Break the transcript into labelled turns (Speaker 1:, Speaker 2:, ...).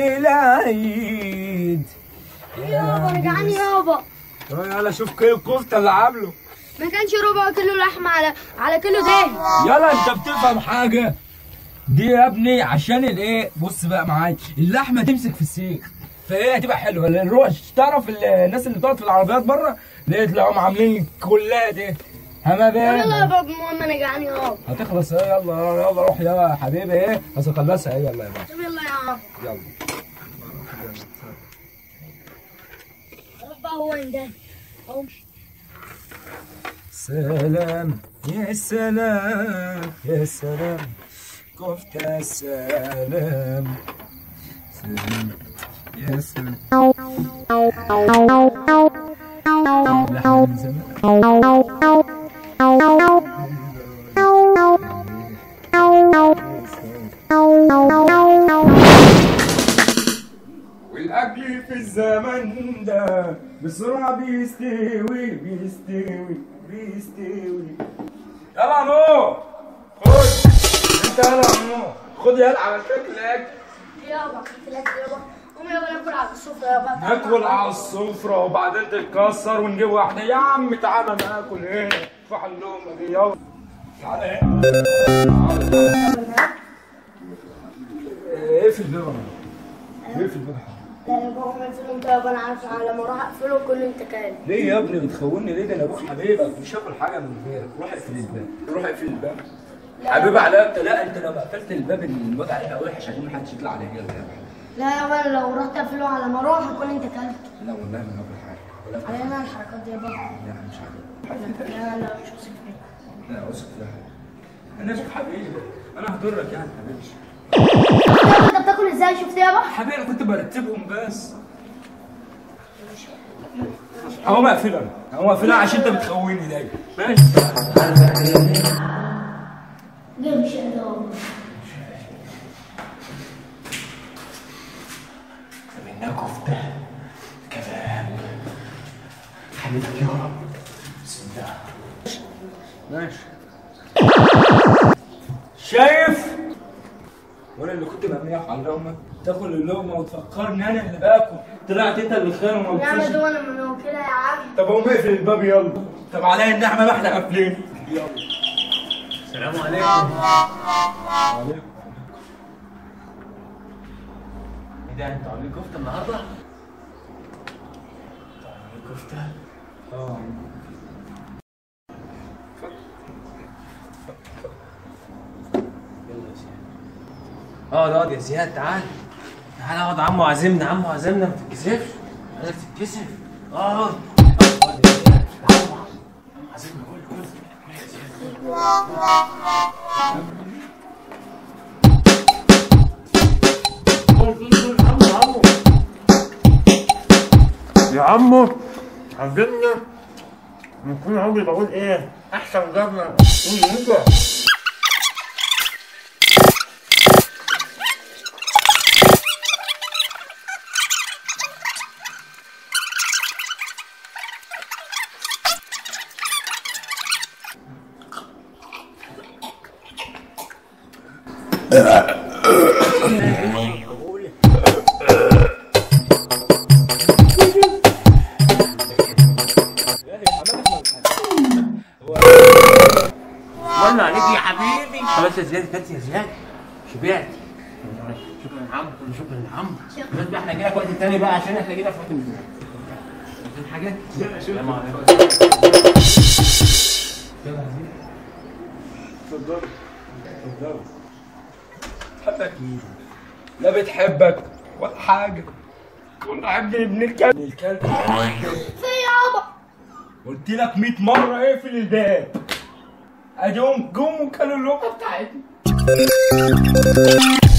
Speaker 1: العيد
Speaker 2: يابا انا جعان يابا
Speaker 1: يلا شوف كيلو الكفته اللي عامله
Speaker 2: ما كانش ربع كيلو لحمه على على كيلو دهن
Speaker 1: يلا انت بتفهم حاجه دي يا ابني عشان الايه بص بقى معايا اللحمه تمسك في السيخ فايه هتبقى حلوه لان نروح تعرف ال- الناس اللي بتقعد في العربيات بره ليه تلاقيهم عاملين كلها دي هما
Speaker 2: يلا يا
Speaker 1: بقى
Speaker 2: بابا المهم انا جعان يابا
Speaker 1: هتخلص ايه يلا يلا روح يا حبيبي ايه بس خلصها ايه يلا يا بابا
Speaker 2: طب يلا يا عم
Speaker 1: يلا
Speaker 2: روح بقى هو ده اهو
Speaker 1: سلام يا سلام يا سلام كفتة سلام سلام يا سلام لحم من زمان. والاكل في الزمن ده بسرعه بيستوي بيستوي بيستوي يلا نو خد انت يلا نو خد يلا عملت لك الاكل
Speaker 2: يابا قلت لك يابا قوم يابا ناكل على السفره يابا
Speaker 1: ناكل على السفره وبعدين تتكسر ونجيب واحده يا عم تعالى ناكل هنا فح اللقمه دي يلا تعالى هنا اقفل الباب اقفل الباب
Speaker 2: لا يابا قوم اقفله انت يابا انا عارف أنا لما اروح اقفله كله انت كام
Speaker 1: ليه يا ابني بتخوني ليه ده انا ابوك حبيبك مش هاكل حاجه من غيرك روح اقفل الباب روح اقفل الباب حبيبي عليا انت لا انت لو قفلت الباب الوضع هيبقى وحش عشان محدش يطلع عليا يلا يا
Speaker 2: لا يابا انا لو رحت اقفله على ما اروح هكون انت كلت
Speaker 1: لا والله ما هاكل حاجه ولا أكل
Speaker 2: علينا الحركات دي يابا
Speaker 1: لا مش عارف
Speaker 2: لا لا مش واثق فيك
Speaker 1: لا واثق فيها انا ابوك حبيبي انا هضرك يعني حبيبي
Speaker 2: يابا انت بتاكل ازاي شفت يابا
Speaker 1: حبيبي انا كنت برتبهم بس هو مقفل انا هو مقفل عشان انت بتخوني دايما ماشي
Speaker 2: جيب شيء ده والله
Speaker 1: منا كفتة كباب حبيبك يا رب بسم الله ماشي شايف وانا اللي كنت بمنيح على اللقمه تاكل اللقمه وتفكرني انا اللي باكل طلعت انت اللي خير وما
Speaker 2: يا عم
Speaker 1: بتفوش
Speaker 2: ده انا من هو كده يا عم
Speaker 1: طب قوم اقفل الباب يلا طب عليا النعمه ما احنا قافلين يلا
Speaker 3: السلام عليكم
Speaker 1: عليكم
Speaker 3: ايه ده انتوا عاملين كفته النهارده؟ انتوا عاملين كفته؟
Speaker 1: اه
Speaker 3: يلا يا زياد اقعد اقعد يا زياد تعال تعال اقعد عمو عازمنا عمو عازمنا ما تتكسفش عايزك تتكسف اقعد اقعد يا زياد تعال عمو عازمنا كل كل كل يا زياد كل كل كل عمو عمو يا عمو عزمنا نكون عمري بقول ايه احسن جارنا قول انت والله عليك يا حبيبي خلاص يا زياد كلت يا زياد شبعت شكرا يا عم شكرا يا عم بس بقى احنا جينا وقت تاني بقى عشان احنا جينا في وقت من عشان حاجات السلام عليكم يلا يا زياد
Speaker 1: اتفضل اتفضل بتحبك مين؟ لا بتحبك ولا حاجة كل حاجة ابن الكلب الكلب
Speaker 2: في يابا
Speaker 1: قلت لك 100 مرة اقفل الباب اديهم جم وكلوا اللقمة بتاعتنا